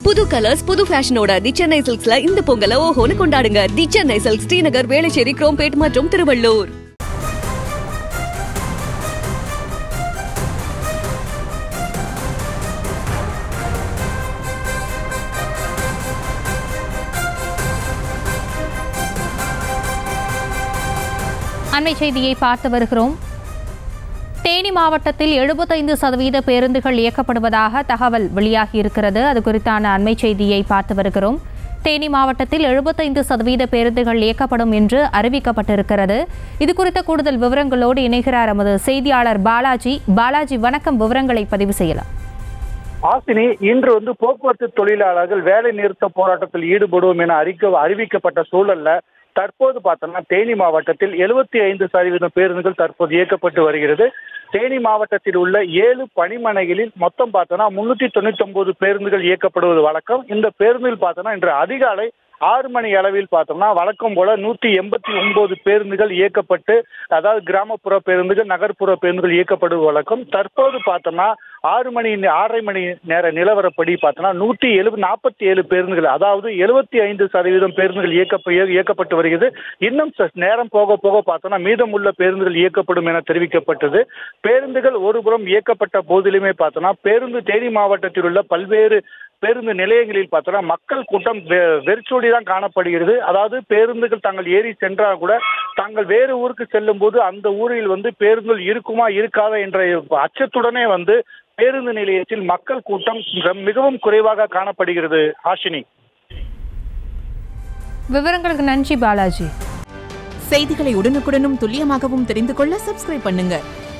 புது கலர்ஸ் புது ஃபேஷனோட தி சென்னை சில்க்ஸ்ல இந்த பொங்கலை ஓஹோன்னு கொண்டாடுங்க தி சென்னை சில்க்ஸ் ஸ்ரீநகர் வேளச்சேரி குரோம்பேட் மற்றும் திருவள்ளூர் அண்மை செய்தியை பார்த்து வருகிறோம் தேனி மாவட்டத்தில் எழுபத்தைந்து சதவீத பேருந்துகள் இயக்கப்படுவதாக தகவல் வெளியாகி இருக்கிறது அது குறித்தான அண்மை செய்தியை பார்த்து வருகிறோம் தேனி மாவட்டத்தில் எழுபத்தைந்து சதவீத பேருந்துகள் இயக்கப்படும் என்று அறிவிக்கப்பட்டிருக்கிறது இது குறித்த கூடுதல் விவரங்களோடு இணைகிறார் நமது செய்தியாளர் பாலாஜி பாலாஜி வணக்கம் விவரங்களை பதிவு செய்யலாம் ஆசினி இன்று வந்து போக்குவரத்து தொழிலாளர்கள் வேலை நிறுத்த போராட்டத்தில் ஈடுபடுவோம் என அறிக்க அறிவிக்கப்பட்ட சூழல்ல தற்போது பார்த்தோம்னா தேனி மாவட்டத்தில் எழுபத்தி ஐந்து சதவீதம் பேருந்துகள் தற்போது இயக்கப்பட்டு வருகிறது தேனி மாவட்டத்தில் உள்ள ஏழு பணிமனைகளில் மொத்தம் பார்த்தோம்னா முன்னூத்தி தொண்ணூத்தி ஒன்பது பேருந்துகள் இயக்கப்படுவது வழக்கம் இந்த பேருந்தில் பார்த்தோம்னா இன்று அதிகாலை ஆறு மணி அளவில் பார்த்தோம்னா வழக்கம் போல நூத்தி எண்பத்தி ஒன்பது பேருந்துகள் இயக்கப்பட்டு அதாவது கிராமப்புற பேருந்துகள் நகர்ப்புற பேருந்துகள் இயக்கப்படுவது வழக்கம் தற்போது பார்த்தோம்னா ஆறு மணி ஆறரை மணி நேர நிலவரப்படி பார்த்தோம்னா நூற்றி எழுபது நாற்பத்தி ஏழு பேருந்துகள் அதாவது எழுபத்தி ஐந்து சதவீதம் பேருந்துகள் இயக்க இயக்கப்பட்டு வருகிறது இன்னும் ச- நேரம் போக போக பார்த்தோம்னா மீதமுள்ள பேருந்துகள் இயக்கப்படும் என தெரிவிக்கப்பட்டது பேருந்துகள் ஒருபுறம் இயக்கப்பட்ட போதிலுமே பார்த்தோம்னா பேருந்து தேனி மாவட்டத்தில் உள்ள பல்வேறு பேருந்து நிலையங்களில் பார்த்தோம்னா மக்கள் கூட்டம் வெ- வெறிச்சோடி தான் காணப்படுகிறது அதாவது பேருந்துகள் தாங்கள் ஏறி சென்றால் கூட தாங்கள் வேறு ஊருக்கு செல்லும் போது அந்த ஊரில் வந்து பேருந்துகள் இருக்குமா இருக்காதா என்ற அச்சத்துடனே வந்து பேருந்து நிலையத்தில் மக்கள் கூட்டம் மிக- மிகவும் குறைவாக காணப்படுகிறது ஆஷினி விவரங்களுக்கு நன்றி பாலாஜி செய்திகளை உடனுக்குடனும் துல்லியமாகவும் தெரிந்து கொள்ள சப்ஸ்கிரைப் பண்ணுங்க